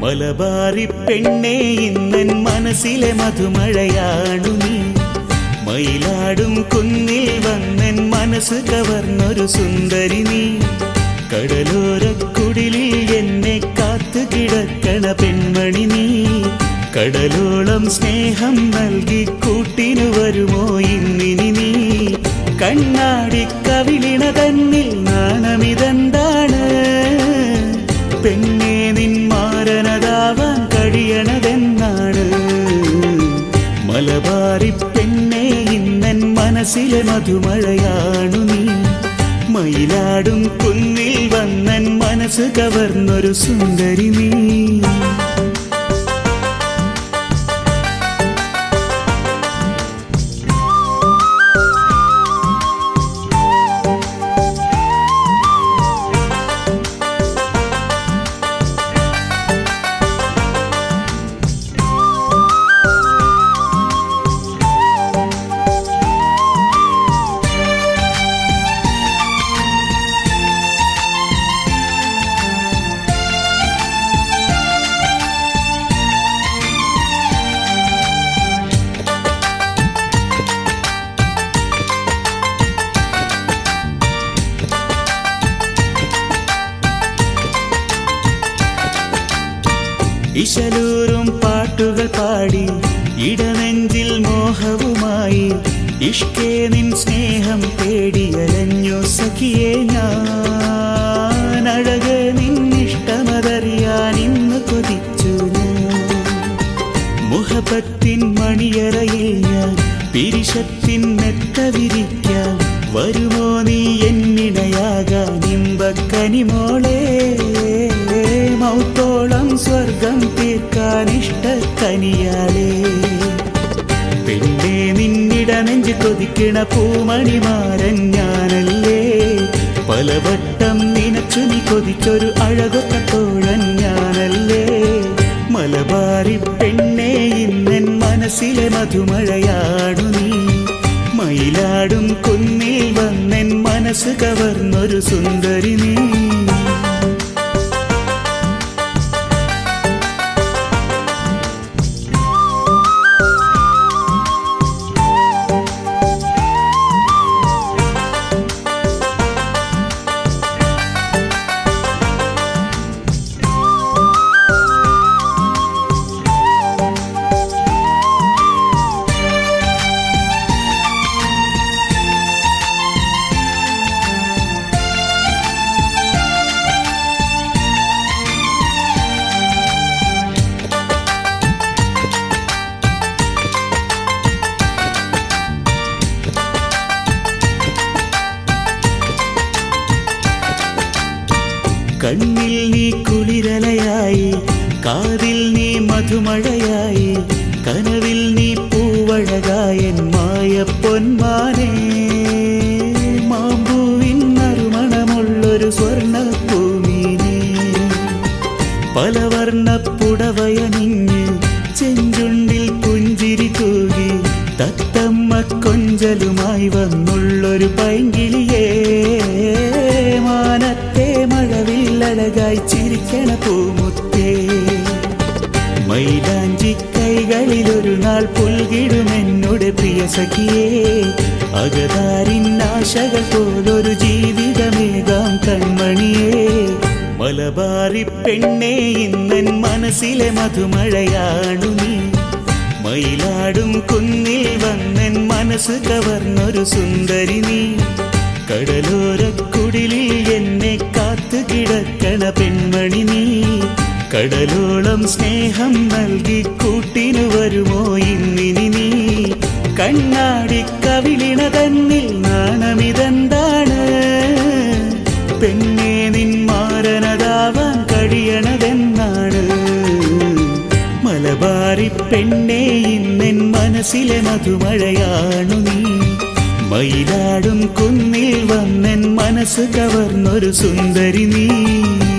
മലബാറി പെണ്ണേ ഇന്നൻ മനസ്സിലെ മധുമഴയാണു നീ മയിലാടും കുന്നിൽ വന്നൻ മനസ്സ് കവർന്നൊരു സുന്ദരി നീ കടലോരക്കുടിലിൽ എന്നെ കാത്തു കിടക്കണ പെൺമണി നീ കടലോളം സ്നേഹം നൽകി കൂട്ടിനു വരുമോ ഇന്നിനി നീ കണ്ണാടി കവിളിണ തന്നിൽ നാണമിതെന്താണ് പെണ്ണെ നിൻ മാരനതാവാൻ കഴിയണതെന്നാണ് മലബാറി പെണ്ണെ ഇന്നൻ മനസ്സിലെ മധുമഴയാണു നീ മയിലാടും കുന്നിൽ വന്നൻ മനസ്സ് കവർന്നൊരു സുന്ദരി നീ ഇശലൂറും പാട്ടുകൾ പാടി ഇടനെഞ്ചിൽ മോഹവുമായി ഇഷ്കേ നിൻ സ്നേഹം തേടിയലഞ്ഞു സഖിയെ ഞാൻ അഴകെ നിന്നിഷ്ടമതറിയാൻ ഇന്ന് കൊതിച്ചു ഞാൻ മുഹബത്തിൻ മണിയറയിൽ ഞാൻ പിരിശത്തിൻ മെത്ത വിരിക്കാം വരുമോ നീ എന്നിണയാകാൻ ഇമ്പക്കനിമോളെ മൗത്തോളം സ്വർഗം തീർക്കാൻ ഇഷ്ടക്കനിയാളേ പെണ്ണെ നിന്നിട നെഞ്ച് കൊതിക്കണ പൂമണിമാരൻ ഞാനല്ലേ പലവട്ടം നിനച്ചു നീ കൊതിച്ചൊരു അഴകൊത്ത തോഴൻ ഞാനല്ലേ മലബാറി പെണ്ണെ ഇന്നൻ മനസ്സിലെ മധുമഴയാണു നീ മയിലാടും കുന്നിൽ വന്നെൻ മനസ്സ് കവർന്നൊരു സുന്ദരി നീ കണ്ണിൽ നീ കുളിരലയായി കാതിൽ നീ മധുമഴയായി കനവിൽ നീ പൂവഴകായൻ മായ പൊന്മാനെ മാമ്പൂവിൻ നറുമണമുള്ളൊരു സ്വർണ്ണ പൂമീനെ പലവർണ്ണ പുടവയണിഞ്ഞ് ചെഞ്ചുണ്ടിൽ പുഞ്ചിരി തൂകി തത്തമ്മ കൊഞ്ചലുമായി വന്നുള്ളൊരു പൈങ്കിളിയേ മാനത്തെ മഴവില്ലഴകായി ചിരിക്കണ പൂമുത്തേ മൈലാഞ്ചി കൈകളിലൊരു നാൾ പുൽകിടുമെന്നോട് പ്രിയ സഖിയേ അകതാരിൻ ആശകൾ പോലൊരു ജീവിതമേകാം കൺമണിയേ മലബാറി പെണ്ണേ ഇന്നൻ മനസ്സിലെ മധുമഴയാണു നീ മയിലാടും കുന്നിൽ വന്നൻ മനസ്സ് കവർന്നൊരു സുന്ദരി നീ കടലോരക്കുടിലിൽ എന്നെ കാത്തു കിടക്കണ പെൺമണി നീ കടലോളം സ്നേഹം നൽകി കൂട്ടിനു വരുമോ ഇന്നിനി നീ കണ്ണാടി കവിളിണ തന്നിൽ നാണമിതെന്താണ് പെണ്ണെ നിൻ മാരനതാവാൻ കഴിയണതെന്നാണ് മലബാറി പെണ്ണെ ഇന്നെൻ മനസ്സിലെ മധുമഴയാണു നീ മയിലാടും കുന്നിൽ വന്നെൻ മനസ്സ് കവർന്നൊരു സുന്ദരി നീ